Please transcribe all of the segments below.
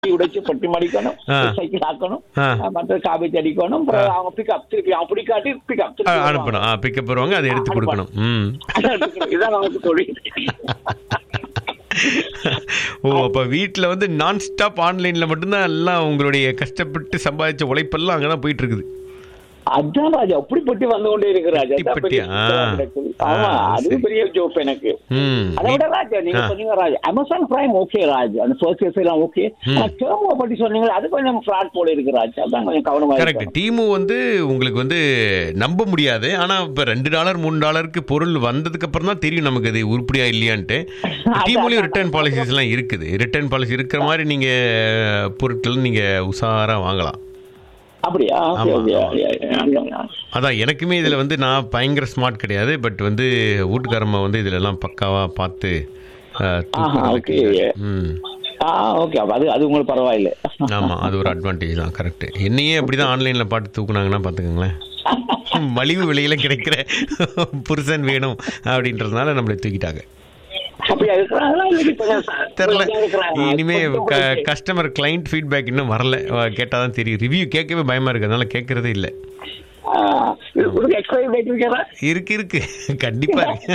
உடைச்சு பட்டி மடிக்கணும் ஆ. சைக்கிள் ஆக்கணும் ஆ. மற்ற காபேஜ் அடிக்கணும் அப்புறம் அவங்க பிக்கப் திருப்பி அவங்க பிடிக்காட்டி பிக்கப் ஆ, அனுப்பணும் ஆ பிக்கப் வருவாங்க அதை எடுத்து கொடுக்கணும் ம் இதான் நமக்கு தொழில் ஓ அப்ப வீட்ல வந்து நான் ஸ்டாப் ஆன்லைன்ல மட்டும்தான் எல்லாம் உங்களுடைய கஷ்டப்பட்டு சம்பாதிச்ச உழைப்பெல்லாம் அங்கதான் போயிட்டு இருக்குது அதான் ராஜா அப்படி பட்டி வந்து கொண்டே இருக்கு ராஜா பட்டி அதான் பெரிய பட்டியா? ஆ. நடக்குது. ஆமா ஆ, அது சரி. பெரிய ஜோப் எனக்கு ம் அதை விட ராஜா நீங்க ஆ. சொன்னீங்க Raja Amazon prime okay Raj அந்த சோசியல்ஸ் எல்லாம் ஓகே ஆனா டேர்மோ பத்தி சொன்னீங்க அது கொஞ்சம் ஃபிராட் போல இருக்கு ராஜ் அதான் கொஞ்சம் கவனமா கரெக்ட் இருக்கணும். டீமு வந்து உங்களுக்கு வந்து நம்ப முடியாது ஆனா இப்ப ரெண்டு டாலர் மூணு டாலருக்கு பொருள் வந்ததுக்கு அப்புறம் தான் தெரியும் நமக்கு அது உருப்படியா இல்லையான்ட்டு டீமுலயும் ரிட்டர்ன் பாலிசிஸ் எல்லாம் இருக்குது ரிட்டர்ன் பாலிசி இருக்கிற மாதிரி நீங்க பொருட்கள் நீங்க உஷாரா வாங்கலாம் அப்படியா ஓகே ஆமா, ஓகே ஆமா. அதான் எனக்குமே இதுல வந்து நான் பயங்கர ஸ்மார்ட் கிடையாது பட் வந்து வீட்டுக்காரம்மா வந்து இதுல எல்லாம் பக்காவா பார்த்து அஹ், தூக்குறது ஆஹா, okay. clear. ம் ஆ ஓகே அப்ப அது அது உங்களுக்கு பரவாயில்லை ஆமா அது ஒரு அட்வான்டேஜ் தான் கரெக்ட் என்னையே அப்படிதான் ஆன்லைன்ல பாட்டு தூக்குனாங்கன்னா பாத்துக்கோங்களேன் மலிவு விலையில கிடைக்கிற புருஷன் வேணும் அப்படின்றதுனால நம்மளை தூக்கிட்டாங்க அப்படியா இருக்கிறாங்களா இல்ல கொஞ்சம் தெரில கொஞ்சம் இருக்கிறாங்க. இனிமே கொஞ்சம் கொஞ்சம் கஸ்டமர் கிளைண்ட் ஃபீட்பேக் இன்னும் வரல கேட்டால் தான் தெரியும் ரிவ்யூ கேட்கவே பயமா இருக்கு அதனால கேட்கறதே இல்லை ஆ, இது உங்களுக்கு எக்ஸ்ட்ரா டேட் வைக்கிறா இருக்கு இருக்கு கண்டிப்பா இருக்கு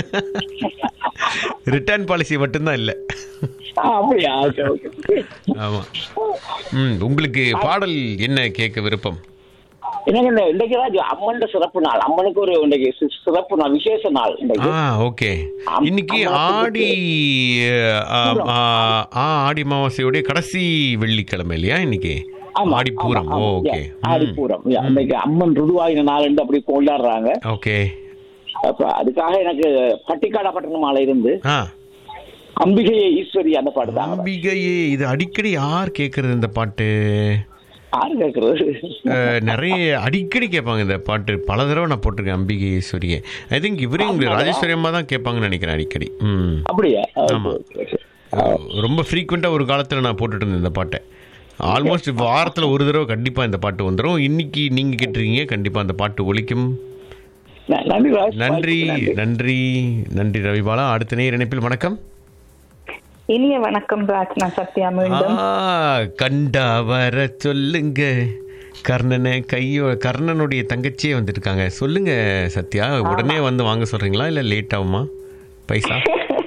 ரிட்டர்ன் பாலிசி மட்டும்தான் இல்லை ஆ, அப்படியா ஓகே ஓகே ஆமா ம் உங்களுக்கு பாடல் என்ன கேட்க விருப்பம் எனக்கு இந்த இன்றைக்கு ராஜு அம்மன் சிறப்பு நாள் அம்மனுக்கு ஒரு இன்றைக்கு சி- சிறப்பு நாள் விசேஷ நாள் இன்றைக்கு ஆ ஓகே அம்- இன்னைக்கு அம்மாவுக்கு ஆடி ஆ, ஆ, ஆ, ஆடி அமாவாசையுடைய கடைசி வெள்ளிக்கிழமை இல்லையா இன்னைக்கு ஆமா, ஆடி பூரம் ஆமா, ஆமா. ஓகே Yeah, ஆடிப்பூரம் Yeah, இன்னைக்கு அம்மன் ருதுவாயின நாள் என்று அப்படி கொண்டாடுறாங்க ஓகே அப்ப அதுக்காக எனக்கு பட்டிக்காடா பட்டணமால இருந்து ஆ அம்பிகையை ஈஸ்வரி அந்த பாட்டு தாங்க அம்பிகையே இது அடிக்கடி யார் கேட்கறது இந்த பாட்டு யாரு கேட்கறது அஹ், நிறைய அடிக்கடி கேட்பாங்க இந்த பாட்டு பல தடவை நான் போட்டிருக்கேன் அம்பிகை ஈஸ்வரியை ஐ திங்க் இவரே உங்களுக்கு ராஜேஸ்வரி அம்மா தான் கேட்பாங்கன்னு நினைக்கிறேன் அடிக்கடி ம் அப்படியா ஆமா. Okay, okay, okay. ரொம்ப ஃப்ரீக்வெண்ட்டாக ஒரு காலத்தில் நான் போட்டுட்டு இருந்தேன் இந்த பாட்டை ஆல்மோஸ்ட் வாரத்தில் ஒரு தடவை கண்டிப்பாக இந்த பாட்டு வந்துடும் இன்னைக்கு நீங்கள் கேட்டிருக்கீங்க கண்டிப்பாக அந்த பாட்டு ஒலிக்கும் ந- நன்றி ராஜ் நன்றி நன்றி நன்றி ரவிபாலா அடுத்த நேர் இணைப்பில் வணக்கம் இனிய வணக்கம் ராஜ் நான் சத்யா மீண்டும் ஆ, கண்டா வர சொல்லுங்க கர்ணனை கையோ கர்ணனுடைய தங்கச்சியே வந்துருக்காங்க சொல்லுங்க சத்யா உடனே வந்து வாங்க சொல்றீங்களா இல்ல லேட் ஆகுமா பைசா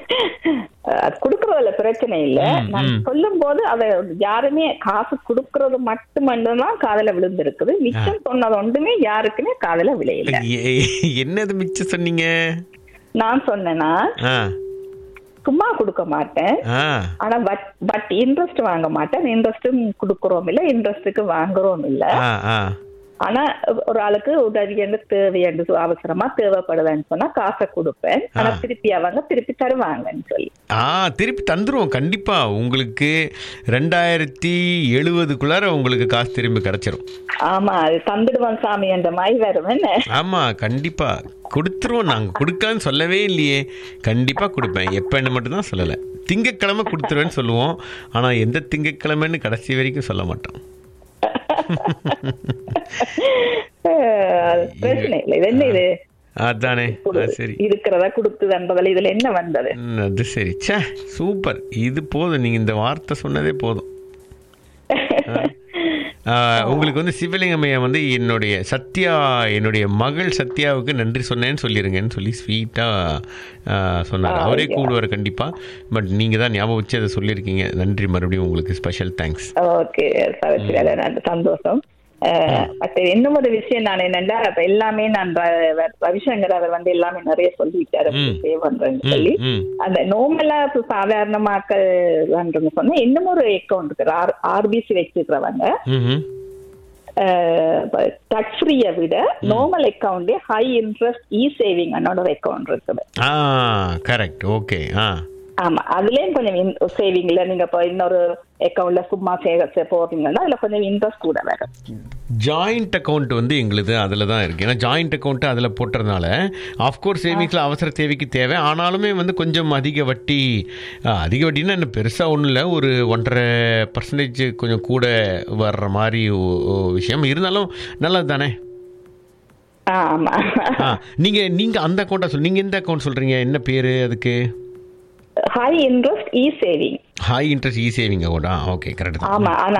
அது கொடுக்கறதுல பிரச்சனை இல்ல நான் சொல்லும் போது அதை யாருமே காசு கொடுக்கறது மட்டுமட்டும்தான் காதல விழுந்திருக்குது மிச்சம் சொன்னது ஒன்றுமே யாருக்குமே காதல விளையல எ- என்னது மிச்சம் சொன்னீங்க நான் சொன்னேன்னா ஆ சும்மா கொடுக்க மாட்டேன் ஆ ஆனா பட் பட் இன்ட்ரெஸ்ட் வாங்க மாட்டேன் இன்ட்ரெஸ்டும் கொடுக்கறோம் இல்ல இன்ட்ரெஸ்ட்டுக்கு வாங்குறோம் இல்ல ஆ ஆ ஆனா ஒரு ஆளுக்கு உதவி என்று தேவை என்று சொ- அவசரமா தேவைப்படுதுன்னு சொன்னா காசை கொடுப்பேன் ஆனா திருப்பி அவங்க திருப்பி தருவாங்கன்னு சொல்லி ஆ திருப்பி தந்துருவோம் கண்டிப்பா உங்களுக்கு ரெண்டாயிரத்தி எழுபதுக்குள்ளார உங்களுக்கு காசு திரும்பி கிடைச்சிரும் ஆமா அது தந்துடுவான் சாமி என்ற மாதிரி வருவேன் ஆமா கண்டிப்பா கொடுத்துருவோம் நாங்க கொடுக்கான்னு சொல்லவே இல்லையே கண்டிப்பா கொடுப்பேன் எப்பன்னு மட்டும் தான் சொல்லலை திங்கக்கிழமை கொடுத்துருவேன்னு சொல்லுவோம் ஆனா எந்த திங்கக்கிழமைன்னு கடைசி வரைக்கும் சொல்ல மாட்டோம் அஹ், பிரச்சனை இல்லை இது என்ன இது அதானே ஆ, சரி இருக்கிறதா கொடுத்துதுன்றதுல இதுல என்ன வந்தது ம், அது சரி ச்சே சூப்பர் இது போதும் நீங்க இந்த வார்த்தை சொன்னதே போதும் ஆ, உங்களுக்கு வந்து சிவலிங்கமையா வந்து என்னுடைய சத்யா என்னுடைய மகள் சத்யாவுக்கு நன்றி சொன்னேன்னு சொல்லிருங்கன்னு சொல்லி ஸ்வீட்டாக சொன்னார் அவரே கூடுவார் கண்டிப்பாக பட் நீங்கள் தான் ஞாபகம் வச்சு அதை சொல்லியிருக்கீங்க நன்றி மறுபடியும் உங்களுக்கு ஸ்பெஷல் தேங்க்ஸ் ஓகே சரி அது நல்ல சந்தோஷம் அஹ், பட் இன்னும் ஒரு விஷயம் நான் என்னன்னா அப்ப எல்லாமே நான் ர- ர- ரவிசங்கர் அவர் வந்து எல்லாமே நிறைய சொல்லிட்டாரு ம். சேவ் பண்றேன்னு சொல்லி ம் அந்த நோமலா சாதாரணமாக்கள் சொன்னா இன்னும் ஒரு அக்கௌண்ட் இருக்கு ஆர் ஆர்பிசி வச்சிருக்கிறவங்க ம் டச் ஃப்ரீயை விட நார்மல் அக்கௌண்ட்லயே ஹை இன்ட்ரெஸ்ட் இ சேவிங் ஒரு அக்கௌண்ட் இருக்குது ஆ கரெக்ட் ஓகே ஆ ஆமா அதுலயும் கொஞ்சம் சேவிங்ல நீங்க இப்போ இன்னொரு அக்கௌண்ட்ல சும்மா சேக போறீங்கன்னா அதுல கொஞ்சம் இன்ட்ரெஸ்ட் கூட வரும் ஜாயிண்ட் அக்கௌண்ட் வந்து எங்களுது அதில் தான் இருக்குது ஏன்னா ஜாயிண்ட் அக்கௌண்ட் அதில் போட்டுறதுனால ஆஃப்கோர்ஸ் சேவிங்ஸில் அவசர தேவைக்கு தேவை ஆனாலுமே வந்து கொஞ்சம் அதிக வட்டி ஆ, அதிக வட்டின்னா என்ன பெருசாக ஒன்றும் இல்லை ஒரு ஒன்றரை பர்சன்டேஜ் கொஞ்சம் கூட வர்ற மாதிரி ஒ- ஒ விஷயம் இருந்தாலும் நல்லது தானே ஆ, ஆமா ஆ நீங்கள் நீங்கள் அந்த அக்கௌண்ட்டை சொல் நீங்கள் எந்த அக்கௌண்ட் சொல்கிறீங்க என்ன பேர் அதுக்கு high interest e saving high interest e saving account ஆ ஓகே கரெக்ட் தான் ஆமா ஆனா